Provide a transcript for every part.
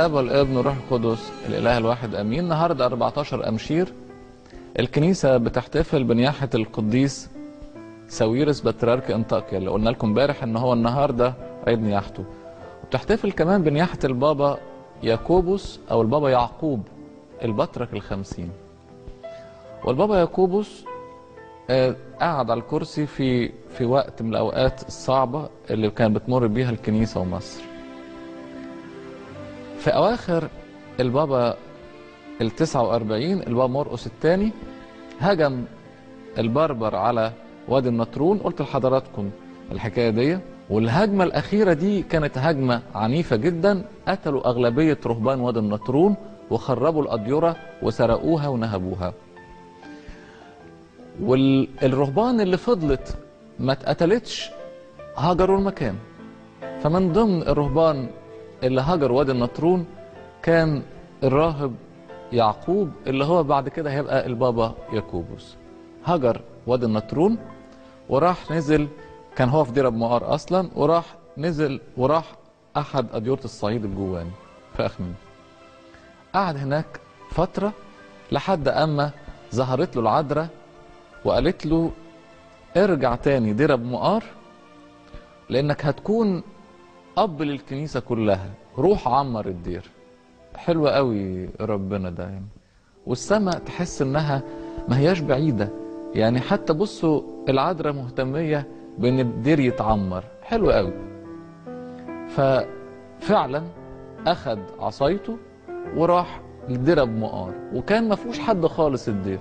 الاب والابن والروح القدس الاله الواحد امين النهارده 14 امشير الكنيسه بتحتفل بنياحه القديس ساويرس بطريرك انطاكيا اللي قلنا لكم امبارح ان هو النهارده عيد نياحته وبتحتفل كمان بنياحه البابا ياكوبوس او البابا يعقوب البطرك الخمسين والبابا ياكوبوس آه، قعد على الكرسي في في وقت من الاوقات الصعبه اللي كانت بتمر بيها الكنيسه ومصر في اواخر البابا ال 49 البابا مرقس الثاني هجم البربر على وادي النطرون قلت لحضراتكم الحكايه دي والهجمه الاخيره دي كانت هجمه عنيفه جدا قتلوا اغلبيه رهبان وادي النطرون وخربوا الاديره وسرقوها ونهبوها والرهبان اللي فضلت ما اتقتلتش هاجروا المكان فمن ضمن الرهبان اللي هاجر وادي النطرون كان الراهب يعقوب اللي هو بعد كده هيبقى البابا ياكوبوس هاجر وادي النطرون وراح نزل كان هو في دير ابو مقار اصلا وراح نزل وراح احد اديره الصعيد الجواني في اخميم قعد هناك فتره لحد اما ظهرت له العذراء وقالت له ارجع تاني دير ابو مقار لانك هتكون اب للكنيسه كلها روح عمر الدير حلوة قوي ربنا ده يعني والسماء تحس انها ما هياش بعيدة يعني حتى بصوا العذراء مهتمية بان الدير يتعمر حلو قوي ففعلا اخد عصايته وراح لدير ابو مقار وكان ما فيهوش حد خالص الدير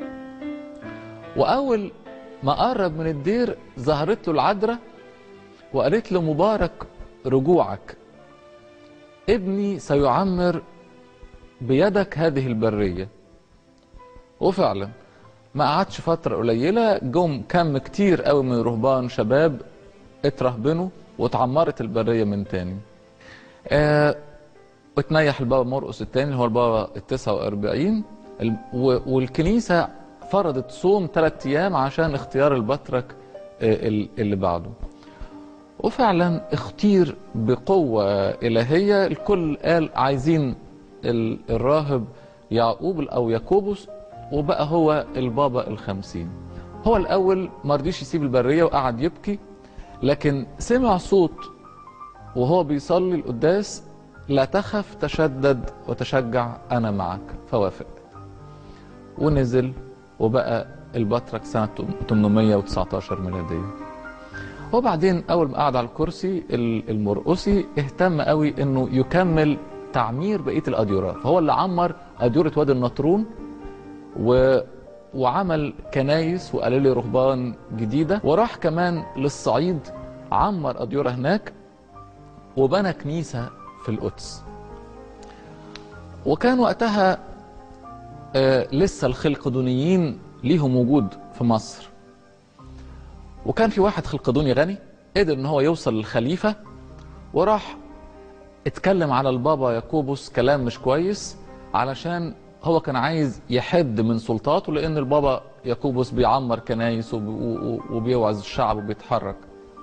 واول ما قرب من الدير ظهرت له العذراء وقالت له مبارك رجوعك ابني سيعمر بيدك هذه البرية وفعلا ما قعدش فترة قليلة جم كم كتير قوي من رهبان شباب اترهبنوا واتعمرت البرية من تاني آه واتنيح البابا مرقس التاني اللي هو البابا ال 49 ال- و- والكنيسة فرضت صوم ثلاث أيام عشان اختيار البطرك آه، ال- اللي بعده وفعلا اختير بقوة إلهية الكل قال عايزين ال- الراهب يعقوب أو ياكوبوس وبقى هو البابا الخمسين هو الأول ما رضيش يسيب البرية وقعد يبكي لكن سمع صوت وهو بيصلي القداس لا تخف تشدد وتشجع أنا معك فوافق ونزل وبقى البطرك سنة 819 ميلادية وبعدين اول ما قعد على الكرسي ال- المرقسي اهتم قوي انه يكمل تعمير بقيه الاديره فهو اللي عمر اديره وادي النطرون و وعمل كنايس وقال لي رهبان جديده وراح كمان للصعيد عمر اديره هناك وبنى كنيسه في القدس وكان وقتها آه لسه الخلقدونيين ليهم وجود في مصر وكان في واحد خلقدوني غني قدر ان هو يوصل للخليفه وراح اتكلم على البابا ياكوبوس كلام مش كويس علشان هو كان عايز يحد من سلطاته لان البابا ياكوبوس بيعمر كنايس وبي- و- و- وبيوعظ الشعب وبيتحرك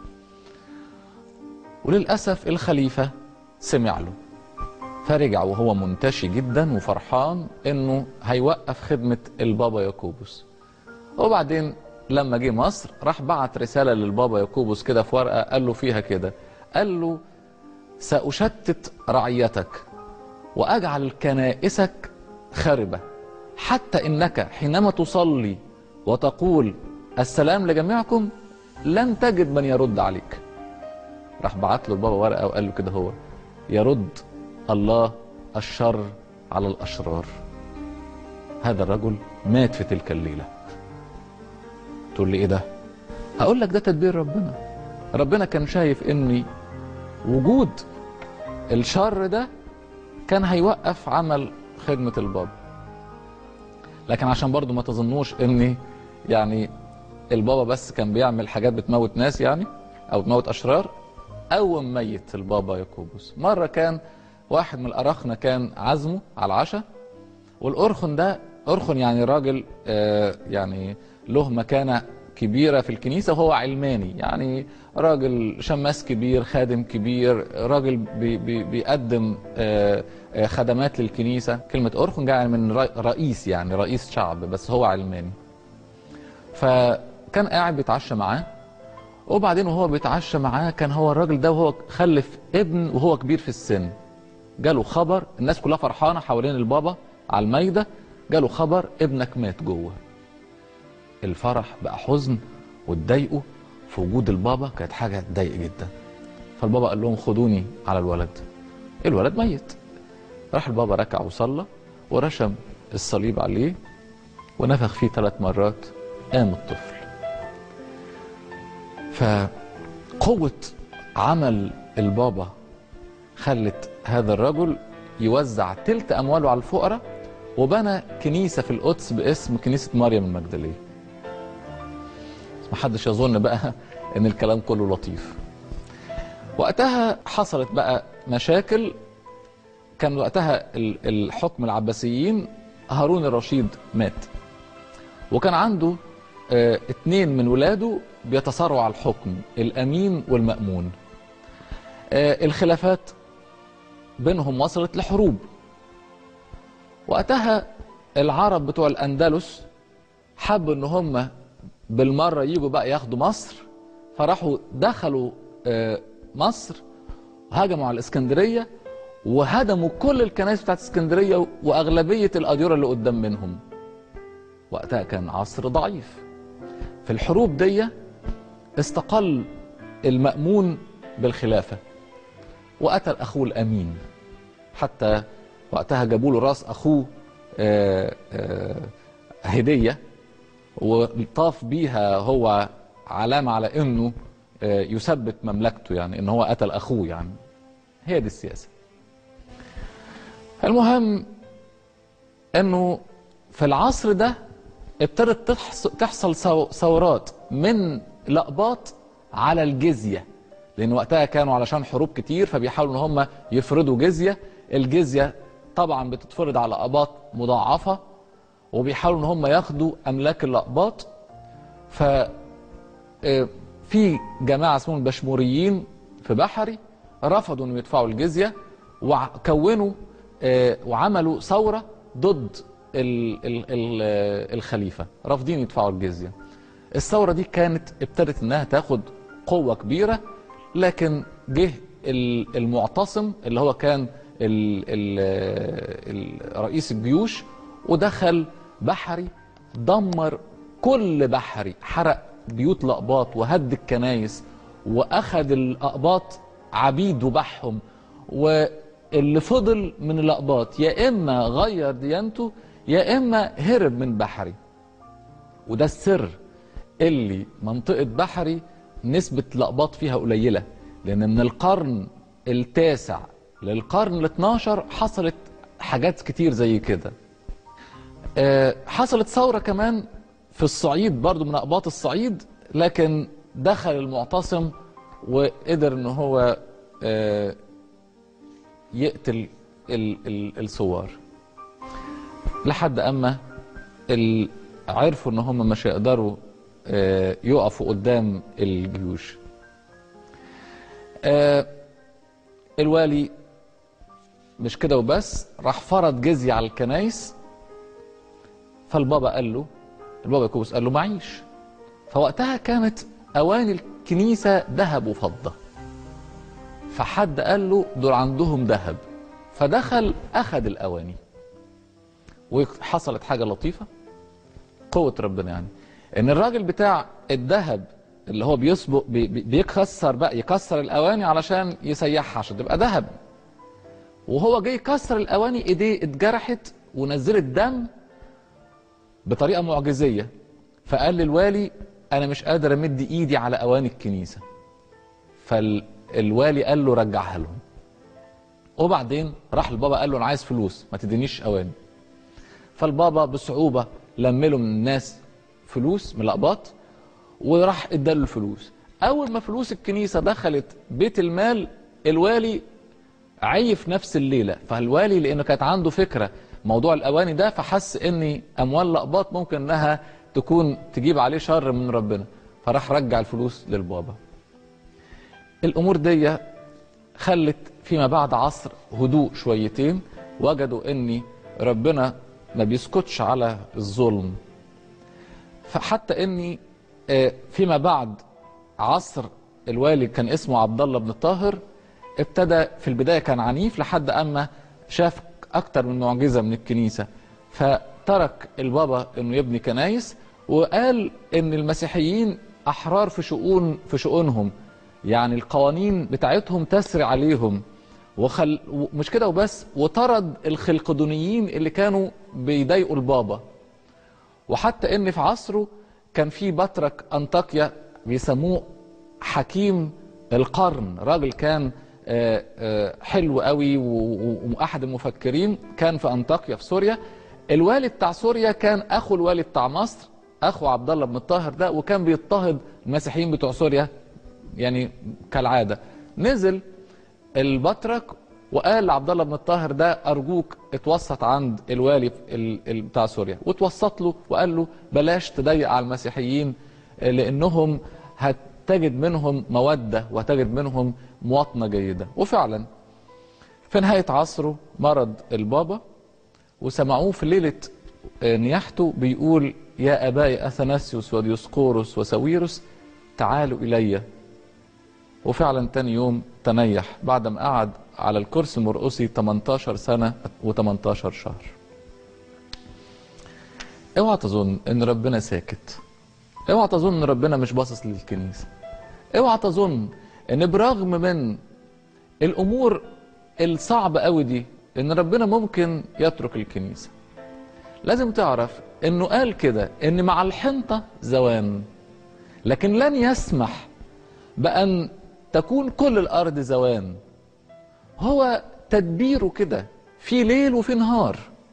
وللاسف الخليفه سمع له فرجع وهو منتشي جدا وفرحان انه هيوقف خدمه البابا ياكوبوس وبعدين لما جه مصر راح بعت رساله للبابا ياكوبوس كده في ورقه قال له فيها كده قال له ساشتت رعيتك واجعل كنائسك خربه حتى انك حينما تصلي وتقول السلام لجميعكم لن تجد من يرد عليك راح بعت له البابا ورقه وقال له كده هو يرد الله الشر على الاشرار هذا الرجل مات في تلك الليله تقول لي ايه ده هقول لك ده تدبير ربنا ربنا كان شايف ان وجود الشر ده كان هيوقف عمل خدمة البابا لكن عشان برضو ما تظنوش ان يعني البابا بس كان بيعمل حاجات بتموت ناس يعني او تموت اشرار قوم ميت البابا ياكوبوس مرة كان واحد من الأراخنة كان عزمه على العشاء والأرخن ده أرخن يعني راجل آه يعني له مكانة كبيرة في الكنيسة وهو علماني يعني راجل شماس كبير خادم كبير راجل بي بي بيقدم آه، آه، خدمات للكنيسة كلمة أرخن جاية من رئ- رئيس يعني رئيس شعب بس هو علماني فكان قاعد بيتعشى معاه وبعدين وهو بيتعشى معاه كان هو الراجل ده وهو خلف ابن وهو كبير في السن جاله خبر الناس كلها فرحانة حوالين البابا على المايدة جاله خبر ابنك مات جوه الفرح بقى حزن واتضايقوا في وجود البابا كانت حاجة تضايق جدا فالبابا قال لهم خدوني على الولد الولد ميت راح البابا ركع وصلى ورشم الصليب عليه ونفخ فيه ثلاث مرات قام الطفل فقوة عمل البابا خلت هذا الرجل يوزع تلت أمواله على الفقراء وبنى كنيسة في القدس باسم كنيسة مريم المجدلية محدش يظن بقى ان الكلام كله لطيف وقتها حصلت بقى مشاكل كان وقتها ال- الحكم العباسيين هارون الرشيد مات وكان عنده آه، اتنين من ولاده بيتصارعوا على الحكم الامين والمامون آه، الخلافات بينهم وصلت لحروب وقتها العرب بتوع الاندلس حبوا ان هم بالمره يجوا بقى ياخدوا مصر فراحوا دخلوا آه، مصر وهجموا على الاسكندريه وهدموا كل الكنائس بتاعت اسكندريه واغلبيه الاديره اللي قدام منهم وقتها كان عصر ضعيف في الحروب دي استقل المأمون بالخلافة وقتل أخوه الأمين حتى وقتها جابوا له راس أخوه آه، آه، هدية وطاف بيها هو علامة على إنه آه، يثبت مملكته يعني إن هو قتل أخوه يعني هي دي السياسة المهم إنه في العصر ده ابتدت تحص- تحصل ثو- ثورات من لقباط على الجزية لأن وقتها كانوا علشان حروب كتير فبيحاولوا إن هم يفرضوا جزية الجزية طبعا بتتفرض على أقباط مضاعفة وبيحاولوا إن هم ياخدوا أملاك الأقباط ف آه، في جماعة اسمهم البشموريين في بحري رفضوا انهم يدفعوا الجزية وكونوا آه، وعملوا ثورة ضد ال ال ال آه، الخليفة رافضين يدفعوا الجزية الثورة دي كانت ابتدت انها تاخد قوة كبيرة لكن جه ال- المعتصم اللي هو كان ال ال ال رئيس الجيوش ودخل بحري دمر كل بحري حرق بيوت الأقباط وهد الكنايس وأخذ الأقباط عبيد وباعهم واللي فضل من الأقباط يا إما غير ديانته يا إما هرب من بحري وده السر اللي منطقة بحري نسبة الأقباط فيها قليلة لأن من القرن التاسع للقرن ال 12 حصلت حاجات كتير زي كده آه، حصلت ثورة كمان في الصعيد برضو من أقباط الصعيد لكن دخل المعتصم وقدر ان هو آه، يقتل ال- ال- الثوار لحد اما ال- عرفوا ان هم مش هيقدروا آه، يقفوا قدام الجيوش آه، الوالي مش كده وبس راح فرض جزية على الكنايس فالبابا قال له البابا يكوبس قال له معيش فوقتها كانت اواني الكنيسه ذهب وفضه فحد قال له دول عندهم ذهب فدخل اخذ الاواني وحصلت حاجه لطيفه قوه ربنا يعني ان الراجل بتاع الذهب اللي هو بيسبق بي بي- بيكسر بقى يكسر الاواني علشان يسيحها عشان تبقى ذهب وهو جاي يكسر الاواني ايديه اتجرحت ونزلت دم بطريقه معجزيه فقال للوالي انا مش قادر امد ايدي على اواني الكنيسه فالوالي قال له رجعها لهم وبعدين راح البابا قال له انا عايز فلوس ما تدينيش اواني فالبابا بصعوبه لمله من الناس فلوس من الاقباط وراح اداله الفلوس اول ما فلوس الكنيسه دخلت بيت المال الوالي عيف نفس الليله فالوالي لانه كانت عنده فكره موضوع الاواني ده فحس ان اموال الاقباط ممكن انها تكون تجيب عليه شر من ربنا فراح رجع الفلوس للبابا الامور دي خلت فيما بعد عصر هدوء شويتين وجدوا ان ربنا ما بيسكتش على الظلم فحتى اني آه، فيما بعد عصر الوالي كان اسمه عبد الله بن طاهر ابتدى في البدايه كان عنيف لحد اما شاف اكتر من معجزه من الكنيسه فترك البابا انه يبني كنايس وقال ان المسيحيين احرار في شؤون في شؤونهم يعني القوانين بتاعتهم تسري عليهم وخل... مش كده وبس وطرد الخلقدونيين اللي كانوا بيضايقوا البابا وحتى ان في عصره كان في بطرك انطاكيا بيسموه حكيم القرن راجل كان آه، آه، حلو قوي و- و- واحد المفكرين كان في انطاكيا في سوريا الوالي بتاع سوريا كان اخو الوالي بتاع مصر اخو عبد الله بن الطاهر ده وكان بيضطهد المسيحيين بتوع سوريا يعني كالعاده نزل البطرك وقال لعبد الله بن الطاهر ده ارجوك اتوسط عند الوالي ال- ال- بتاع سوريا واتوسط له وقال له بلاش تضيق على المسيحيين آه، لانهم هتجد منهم موده وهتجد منهم مواطنه جيده وفعلا في نهايه عصره مرض البابا وسمعوه في ليله آه، نياحته بيقول يا ابائي اثناسيوس وديوسقورس وساويروس تعالوا الي وفعلا تاني يوم تنيح بعد ما قعد على الكرسي المرقصي 18 سنة و18 شهر اوعى تظن ان ربنا ساكت اوعى تظن ان ربنا مش باصص للكنيسة اوعى تظن ان برغم من الامور الصعبة قوي دي ان ربنا ممكن يترك الكنيسة لازم تعرف انه قال كده ان مع الحنطة زوان لكن لن يسمح بأن تكون كل الأرض زوان هو تدبيره كده في ليل وفي نهار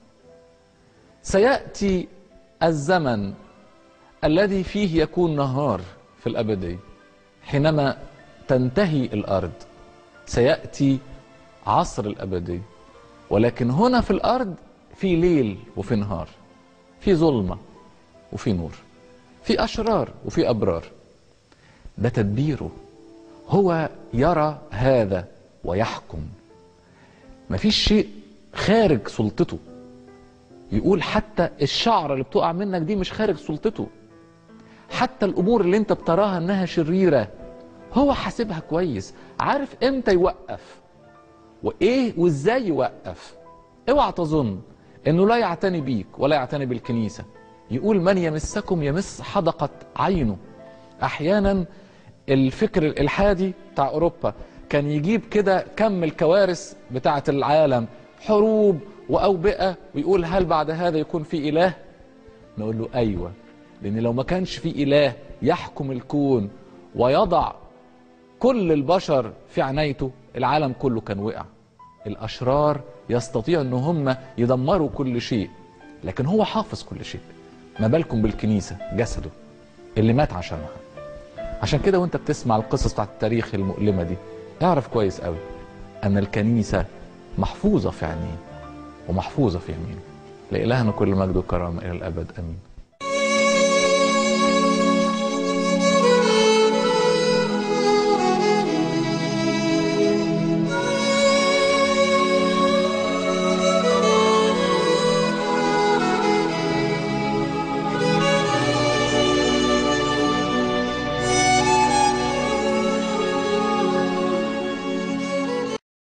سيأتي الزمن الذي فيه يكون نهار في الأبدية حينما تنتهي الأرض سيأتي عصر الأبدية ولكن هنا في الأرض في ليل وفي نهار في ظلمة وفي نور في أشرار وفي أبرار ده تدبيره هو يرى هذا ويحكم مفيش شيء خارج سلطته يقول حتى الشعر اللي بتقع منك دي مش خارج سلطته حتى الامور اللي انت بتراها انها شريره هو حاسبها كويس عارف امتى يوقف وايه وازاي يوقف اوعى تظن انه لا يعتني بيك ولا يعتني بالكنيسه يقول من يمسكم يمس حدقه عينه احيانا الفكر الالحادي بتاع اوروبا كان يجيب كده كم الكوارث بتاعه العالم حروب واوبئه ويقول هل بعد هذا يكون في اله نقول له ايوه لان لو ما كانش في اله يحكم الكون ويضع كل البشر في عنايته العالم كله كان وقع الاشرار يستطيع ان هم يدمروا كل شيء لكن هو حافظ كل شيء ما بالكم بالكنيسه جسده اللي مات عشانها عشان كده وانت بتسمع القصص بتاعت التاريخ المؤلمه دي اعرف كويس قوي ان الكنيسه محفوظه في عينيه ومحفوظه في يمينه لإلهنا كل مجد وكرامه الى الابد امين